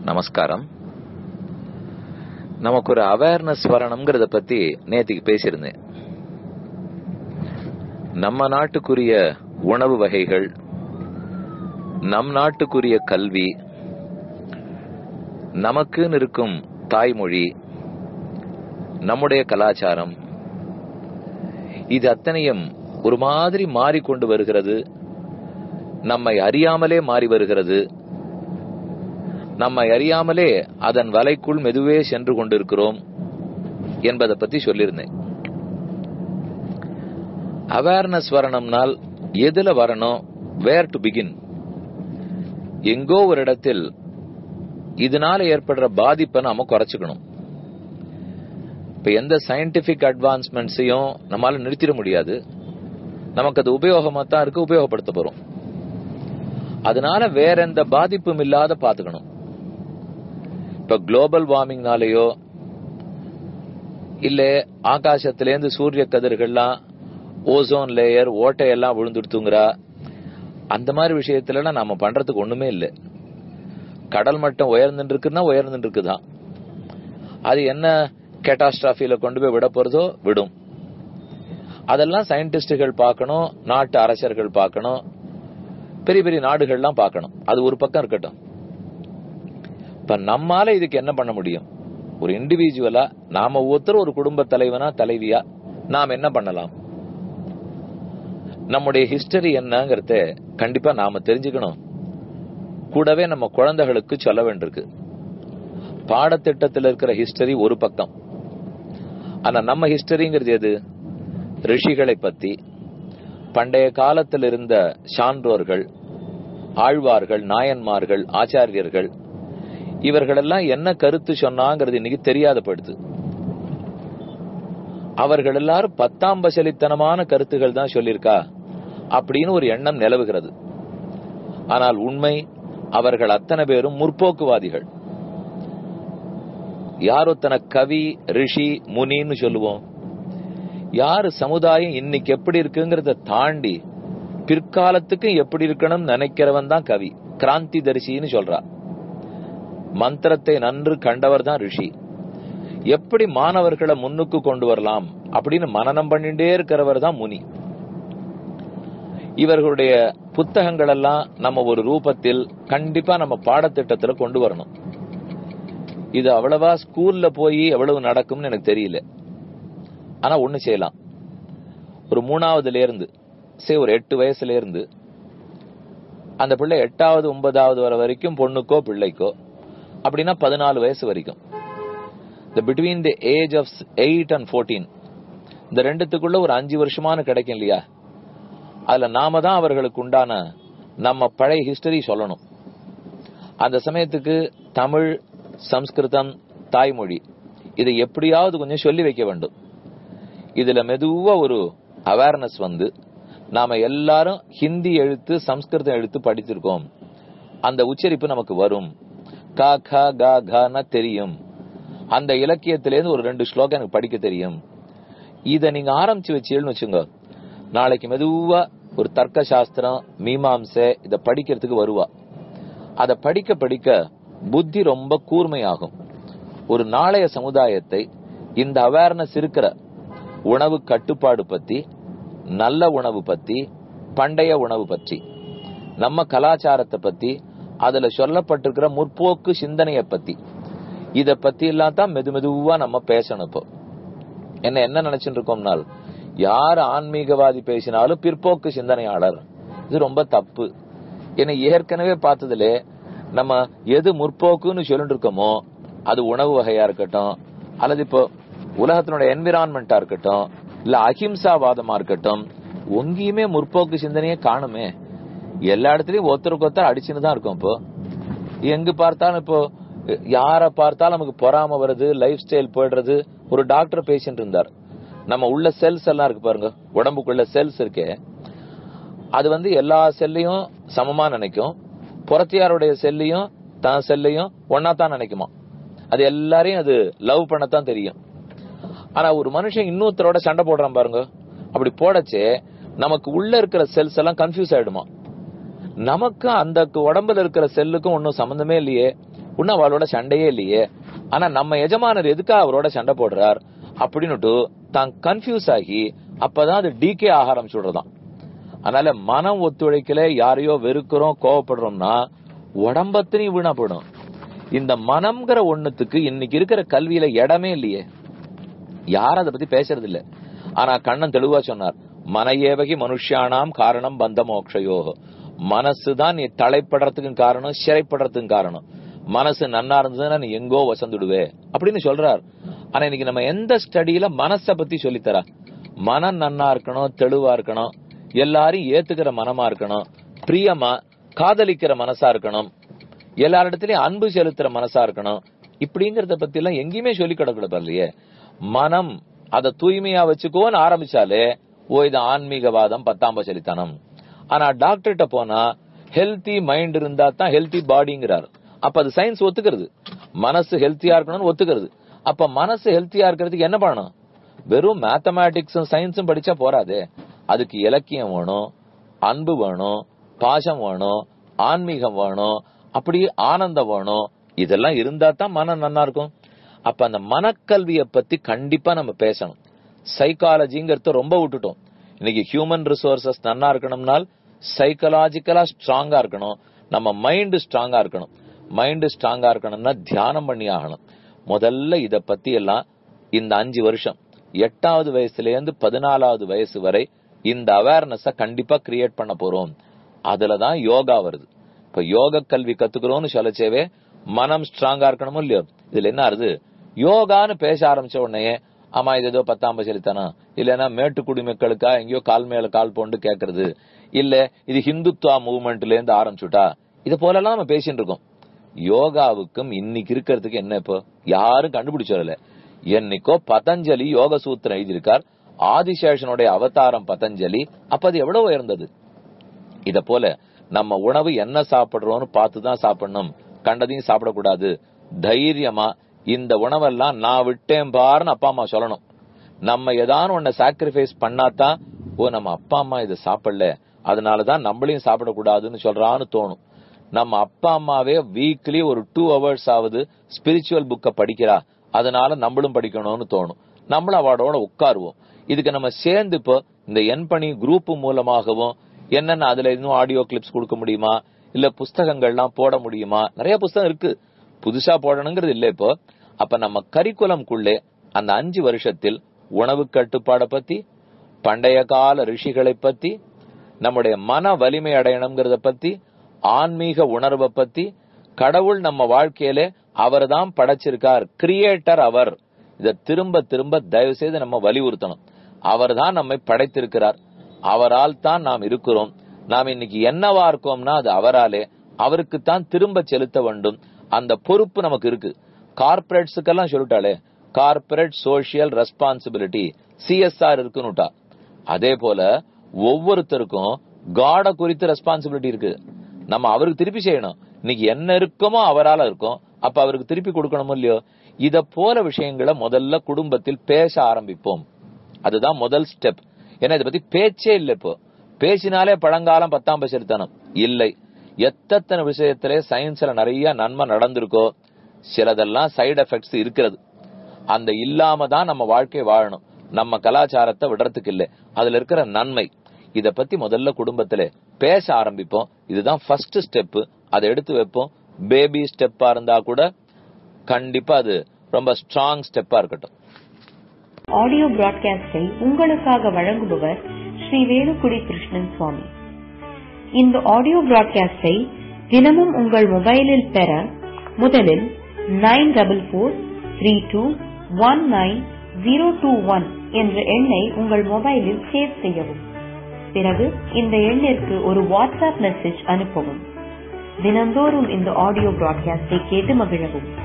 நமஸ்காரம் நமக்கு ஒரு அவேர்னஸ் வரணுங்கிறத பத்தி நேத்திக்கு பேசியிருந்தேன் நம்ம நாட்டுக்குரிய உணவு வகைகள் நம் நாட்டுக்குரிய கல்வி நமக்குன்னு இருக்கும் தாய்மொழி நம்முடைய கலாச்சாரம் இது அத்தனையும் ஒரு மாதிரி மாறிக்கொண்டு வருகிறது நம்மை அறியாமலே மாறி வருகிறது நம்மை அறியாமலே அதன் வலைக்குள் மெதுவே சென்று கொண்டிருக்கிறோம் என்பதை பத்தி சொல்லியிருந்தேன் அவேர்னஸ் வரணும்னால் எதுல வரணும் வேர் டு பிகின் எங்கோ ஒரு இடத்தில் இதனால ஏற்படுற பாதிப்பை நாம குறைச்சுக்கணும் இப்ப எந்த சயின்டிபிக் அட்வான்ஸ்மெண்ட்ஸையும் நம்மால நிறுத்திட முடியாது நமக்கு அது உபயோகமா தான் இருக்கு உபயோகப்படுத்த போறோம் அதனால வேற எந்த பாதிப்பும் இல்லாத பாத்துக்கணும் இப்ப குளோபல் வார்மிங்னாலேயோ இல்ல ஆகாசத்திலேருந்து சூரிய கதிர்கள்லாம் ஓசோன் லேயர் ஓட்டையெல்லாம் விழுந்துடுத்துங்கிறா அந்த மாதிரி விஷயத்துல நாம பண்றதுக்கு ஒண்ணுமே இல்லை கடல் மட்டம் உயர்ந்துட்டு இருக்குன்னா உயர்ந்துட்டு இருக்குதான் அது என்ன கேட்டாஸ்ட்ராஃபில கொண்டு போய் விட போறதோ விடும் அதெல்லாம் சயின்டிஸ்டுகள் பார்க்கணும் நாட்டு அரசர்கள் பார்க்கணும் பெரிய பெரிய நாடுகள்லாம் பார்க்கணும் அது ஒரு பக்கம் இருக்கட்டும் இப்ப நம்மால இதுக்கு என்ன பண்ண முடியும் ஒரு இண்டிவிஜுவலா நாம ஒருத்தர் ஒரு குடும்ப தலைவனா தலைவியா நாம் என்ன பண்ணலாம் நம்முடைய ஹிஸ்டரி என்னங்கறத கண்டிப்பா நாம தெரிஞ்சுக்கணும் கூடவே நம்ம குழந்தைகளுக்கு சொல்ல வேண்டியிருக்கு பாடத்திட்டத்தில் இருக்கிற ஹிஸ்டரி ஒரு பக்கம் ஆனா நம்ம ஹிஸ்டரிங்கிறது எது ரிஷிகளை பத்தி பண்டைய காலத்தில் இருந்த சான்றோர்கள் ஆழ்வார்கள் நாயன்மார்கள் ஆச்சாரியர்கள் இவர்களெல்லாம் என்ன கருத்து சொன்னாங்கிறது இன்னைக்கு தெரியாத படுத்து அவர்கள் எல்லாரும் பத்தாம் பசலித்தனமான கருத்துகள் தான் சொல்லியிருக்கா அப்படின்னு ஒரு எண்ணம் நிலவுகிறது ஆனால் உண்மை அவர்கள் அத்தனை பேரும் முற்போக்குவாதிகள் யார் ஒத்தனை கவி ரிஷி முனின்னு சொல்லுவோம் யாரு சமுதாயம் இன்னைக்கு எப்படி இருக்குங்கிறத தாண்டி பிற்காலத்துக்கு எப்படி இருக்கணும் நினைக்கிறவன் தான் கவி கிராந்தி தரிசின்னு சொல்றா மந்திரத்தை நன்று கண்டவர் தான் ரிஷி எப்படி மாணவர்களை முன்னுக்கு கொண்டு வரலாம் அப்படின்னு மனநம் பண்ணிட்டே இருக்கிறவர் தான் முனி இவர்களுடைய புத்தகங்கள் எல்லாம் நம்ம ஒரு ரூபத்தில் கண்டிப்பா நம்ம பாடத்திட்டத்துல கொண்டு வரணும் இது அவ்வளவா ஸ்கூல்ல போய் எவ்வளவு நடக்கும்னு எனக்கு தெரியல ஆனா ஒண்ணு செய்யலாம் ஒரு மூணாவதுல இருந்து சே ஒரு எட்டு வயசுல இருந்து அந்த பிள்ளை எட்டாவது ஒன்பதாவது வர வரைக்கும் பொண்ணுக்கோ பிள்ளைக்கோ அப்படின்னா பதினாலு வயசு வரைக்கும் இந்த between the age of eight and fourteen இந்த ரெண்டுத்துக்குள்ள ஒரு அஞ்சு வருஷமான கிடைக்கும் இல்லையா அதுல நாம தான் அவர்களுக்கு உண்டான நம்ம பழைய ஹிஸ்டரி சொல்லணும் அந்த சமயத்துக்கு தமிழ் சம்ஸ்கிருதம் தாய்மொழி இதை எப்படியாவது கொஞ்சம் சொல்லி வைக்க வேண்டும் இதுல மெதுவா ஒரு அவேர்னஸ் வந்து நாம எல்லாரும் ஹிந்தி எழுத்து சம்ஸ்கிருதம் எழுத்து படித்திருக்கோம் அந்த உச்சரிப்பு நமக்கு வரும் கா கா கா கானா தெரியும் அந்த இலக்கியத்திலேருந்து ஒரு ரெண்டு ஸ்லோகம் எனக்கு படிக்க தெரியும் இத நீங்க ஆரம்பிச்சு வச்சீங்கன்னு வச்சுங்க நாளைக்கு மெதுவா ஒரு தர்க்க சாஸ்திரம் மீமாம்சை இத படிக்கிறதுக்கு வருவா அத படிக்க படிக்க புத்தி ரொம்ப கூர்மையாகும் ஒரு நாளைய சமுதாயத்தை இந்த அவேர்னஸ் இருக்கிற உணவு கட்டுப்பாடு பத்தி நல்ல உணவு பத்தி பண்டைய உணவு பற்றி நம்ம கலாச்சாரத்தை பத்தி அதுல சொல்லப்பட்டிருக்கிற முற்போக்கு சிந்தனைய பத்தி இத பத்தி எல்லாம் தான் மெது மெதுவா நம்ம பேசணும் இப்போ என்ன என்ன நினைச்சுட்டு இருக்கோம்னால் யார் ஆன்மீகவாதி பேசினாலும் பிற்போக்கு சிந்தனையாளர் இது ரொம்ப தப்பு ஏன்னா ஏற்கனவே பார்த்ததுல நம்ம எது முற்போக்குன்னு சொல்லிட்டு இருக்கோமோ அது உணவு வகையா இருக்கட்டும் அல்லது இப்போ உலகத்தினுடைய என்விரான்மெண்டா இருக்கட்டும் இல்ல அஹிம்சாவாதமா இருக்கட்டும் ஒங்கேயுமே முற்போக்கு சிந்தனையே காணுமே எல்லா இடத்துலயும் ஒருத்தருக்கு ஒருத்தர் அடிச்சுன்னு தான் இருக்கும் இப்போ எங்க பார்த்தாலும் இப்போ யார பார்த்தாலும் நமக்கு பொறாம வருது லைஃப் ஸ்டைல் போயிடுறது ஒரு டாக்டர் பேசிட்டு இருந்தார் நம்ம உள்ள செல்ஸ் எல்லாம் இருக்கு பாருங்க உடம்புக்குள்ள செல்ஸ் இருக்கே அது வந்து எல்லா செல்லையும் சமமா நினைக்கும் புறத்தியாருடைய செல்லையும் தான் செல்லையும் ஒன்னா தான் நினைக்குமா அது எல்லாரையும் அது லவ் பண்ணத்தான் தெரியும் ஆனா ஒரு மனுஷன் இன்னொருத்தரோட சண்டை போடுறான் பாருங்க அப்படி போடச்சே நமக்கு உள்ள இருக்கிற செல்ஸ் எல்லாம் கன்ஃபியூஸ் ஆயிடுமா நமக்கு அந்த உடம்புல இருக்கிற செல்லுக்கும் ஒன்னும் சம்பந்தமே இல்லையே இன்னும் அவளோட சண்டையே இல்லையே ஆனா நம்ம எஜமானர் எதுக்கா அவரோட சண்டை போடுறார் அப்படின்னுட்டு தான் கன்ஃபியூஸ் ஆகி அப்பதான் அது டிகே ஆக ஆரம்பிச்சுடுறதாம் அதனால மனம் ஒத்துழைக்கல யாரையோ வெறுக்கிறோம் கோவப்படுறோம்னா உடம்பத்தினையும் வீணா போயிடும் இந்த மனம்ங்கிற ஒண்ணுத்துக்கு இன்னைக்கு இருக்கிற கல்வியில இடமே இல்லையே யாரும் அதை பத்தி பேசுறது இல்ல ஆனா கண்ணன் தெளிவா சொன்னார் மனையேவகி மனுஷியானாம் காரணம் பந்த மோக்ஷயோகோ மனசுதான் நீ தலைப்படுறதுக்கும் காரணம் சிறைப்படுறதுக்கும் காரணம் மனசு நன்னா இருந்ததுன்னா நீ எங்கோ வசந்துடுவே அப்படின்னு சொல்றார் ஆனா இன்னைக்கு நம்ம எந்த ஸ்டடியில மனச பத்தி சொல்லித்தரா மனம் நன்னா இருக்கணும் தெளிவா இருக்கணும் எல்லாரையும் ஏத்துக்கிற மனமா இருக்கணும் பிரியமா காதலிக்கிற மனசா இருக்கணும் எல்லாரிடத்திலயும் அன்பு செலுத்துற மனசா இருக்கணும் இப்படிங்கறத பத்தி எல்லாம் எங்கேயுமே சொல்லி கிடக்கூடாது இல்லையே மனம் அதை தூய்மையா வச்சுக்கோன்னு ஆரம்பிச்சாலே ஓ இது ஆன்மீகவாதம் பத்தாம் பசலித்தனம் ஆனா டாக்டர்கிட்ட போனா ஹெல்த்தி மைண்ட் இருந்தா தான் ஹெல்த்தி பாடிங்கிறார் அப்ப அது சயின்ஸ் ஒத்துக்கிறது மனசு ஹெல்த்தியா இருக்கணும்னு ஒத்துக்கிறது அப்ப மனசு ஹெல்த்தியா இருக்கிறதுக்கு என்ன பண்ணணும் வெறும் மேத்தமேட்டிக்ஸும் சயின்ஸும் படிச்சா போறாதே அதுக்கு இலக்கியம் வேணும் அன்பு வேணும் பாசம் வேணும் ஆன்மீகம் வேணும் அப்படி ஆனந்தம் வேணும் இதெல்லாம் இருந்தா தான் மனம் நல்லா இருக்கும் அப்ப அந்த மனக்கல்விய பத்தி கண்டிப்பா நம்ம பேசணும் சைக்காலஜிங்கிறத ரொம்ப விட்டுட்டோம் இன்னைக்கு ஹியூமன் ரிசோர்சஸ் நன்னா இருக்கணும்னால் சைக்கலாஜிக்கலா ஸ்ட்ராங்கா இருக்கணும் நம்ம மைண்ட் ஸ்ட்ராங்கா இருக்கணும் மைண்ட் ஸ்ட்ராங்கா இருக்கணும்னா தியானம் பண்ணி ஆகணும் முதல்ல இத பத்தி எல்லாம் இந்த அஞ்சு வருஷம் எட்டாவது வயசுல இருந்து பதினாலாவது வயசு வரை இந்த அவேர்னஸ கண்டிப்பா கிரியேட் பண்ண போறோம் அதுலதான் யோகா வருது இப்ப யோக கல்வி கத்துக்கிறோம்னு சொல்லச்சேவே மனம் ஸ்ட்ராங்கா இருக்கணுமோ இல்லையோ இதுல என்ன ஆறுது யோகான்னு பேச ஆரம்பிச்ச உடனே ஆமா இது ஏதோ பத்தாம் பசலித்தானா இல்லைன்னா மேட்டு குடிமக்களுக்கா எங்கேயோ கால் மேல கால் போண்டு கேக்குறது இல்ல இது ஹிந்துத்வா மூவ்மெண்ட்ல இருந்து ஆரம்பிச்சுட்டா இது போலலாம் நம்ம பேசிட்டு இருக்கோம் யோகாவுக்கும் இன்னைக்கு இருக்கிறதுக்கு என்ன இப்போ யாரும் கண்டுபிடிச்சதில்ல என்னைக்கோ பதஞ்சலி யோக சூத்திரம் எழுதியிருக்கார் ஆதிசேஷனுடைய அவதாரம் பதஞ்சலி அப்ப அது எவ்வளவு உயர்ந்தது இத போல நம்ம உணவு என்ன சாப்பிடுறோம்னு பார்த்துதான் சாப்பிடணும் கண்டதையும் சாப்பிடக்கூடாது தைரியமா இந்த உணவெல்லாம் நான் விட்டேன் பாருன்னு அப்பா அம்மா சொல்லணும் நம்ம ஏதாவது ஒன்ன சாக்ரிஃபைஸ் பண்ணாதான் ஓ நம்ம அப்பா அம்மா இதை சாப்பிடல அதனாலதான் நம்மளையும் சாப்பிடக்கூடாதுன்னு சொல்றான்னு தோணும் நம்ம அப்பா அம்மாவே வீக்லி ஒரு டூ ஹவர்ஸ் ஆகுது ஸ்பிரிச்சுவல் புக்க படிக்கிறா அதனால நம்மளும் படிக்கணும்னு தோணும் நம்மளும் அவளோட உட்காருவோம் இதுக்கு நம்ம சேர்ந்து இப்போ இந்த என் பணி குரூப் மூலமாகவும் என்னென்ன அதுல இன்னும் ஆடியோ கிளிப்ஸ் கொடுக்க முடியுமா இல்ல புஸ்தகங்கள்லாம் போட முடியுமா நிறைய புஸ்தகம் இருக்கு புதுசா போடணுங்கிறது இல்ல இப்போ அப்ப நம்ம கரிக்குலம்குள்ளே அந்த அஞ்சு வருஷத்தில் உணவு கட்டுப்பாட பத்தி பண்டைய கால ரிஷிகளை பத்தி நம்முடைய மன வலிமை அடையணுங்கிறத பத்தி ஆன்மீக உணர்வை பத்தி கடவுள் நம்ம வாழ்க்கையில அவர் தான் படைச்சிருக்கார் கிரியேட்டர் அவர் இத திரும்ப திரும்ப தயவு செய்து நம்ம வலியுறுத்தணும் அவர் தான் நம்மை படைத்திருக்கிறார் அவரால் தான் நாம் இருக்கிறோம் நாம் இன்னைக்கு என்னவா இருக்கோம்னா அது அவராலே அவருக்கு தான் திரும்ப செலுத்த வேண்டும் அந்த பொறுப்பு நமக்கு இருக்கு கார்பரேட்ஸுக்கெல்லாம் சொல்லிட்டாலே கார்பரேட் சோசியல் ரெஸ்பான்சிபிலிட்டி சிஎஸ்ஆர் இருக்குன்னுட்டா அதே போல ஒவ்வொருத்தருக்கும் காட குறித்து ரெஸ்பான்சிபிலிட்டி இருக்கு நம்ம அவருக்கு திருப்பி செய்யணும் இன்னைக்கு என்ன இருக்கமோ அவரால இருக்கும் அப்ப அவருக்கு திருப்பி கொடுக்கணுமோ இல்லையோ இத போல விஷயங்களை முதல்ல குடும்பத்தில் பேச ஆரம்பிப்போம் அதுதான் முதல் ஸ்டெப் ஏன்னா இதை பத்தி பேச்சே இல்லை இப்போ பேசினாலே பழங்காலம் பத்தாம் பசரித்தனம் இல்லை எத்தனை விஷயத்திலே சயின்ஸ்ல நிறைய நன்மை நடந்திருக்கோ சிலதெல்லாம் சைடு எஃபெக்ட்ஸ் இருக்கிறது அந்த இல்லாம தான் நம்ம வாழ்க்கை வாழணும் நம்ம கலாச்சாரத்தை விடுறதுக்கு இல்லை அதுல இருக்கிற நன்மை இத பத்தி முதல்ல குடும்பத்துல பேச ஆரம்பிப்போம் இதுதான் ஃபர்ஸ்ட் ஸ்டெப் அதை எடுத்து வைப்போம் பேபி ஸ்டெப்பா இருந்தா கூட கண்டிப்பா அது ரொம்ப ஸ்ட்ராங் ஸ்டெப்பா இருக்கட்டும் ஆடியோ பிராட்காஸ்டை உங்களுக்காக வழங்குபவர் ஸ்ரீ வேலுக்குடி கிருஷ்ணன் சுவாமி இந்த ஆடியோ பிராட்காஸ்டை தினமும் உங்கள் மொபைலில் பெற முதலில் nine double four three two one nine zero two one என்ற எண்ணை உங்கள் மொபைலில் சேவ் செய்யவும் பிறகு இந்த எண்ணிற்கு ஒரு வாட்ஸ்அப் மெசேஜ் அனுப்பவும் தினந்தோறும் இந்த ஆடியோ பிராட்காஸ்டை கேட்டு மகிழவும்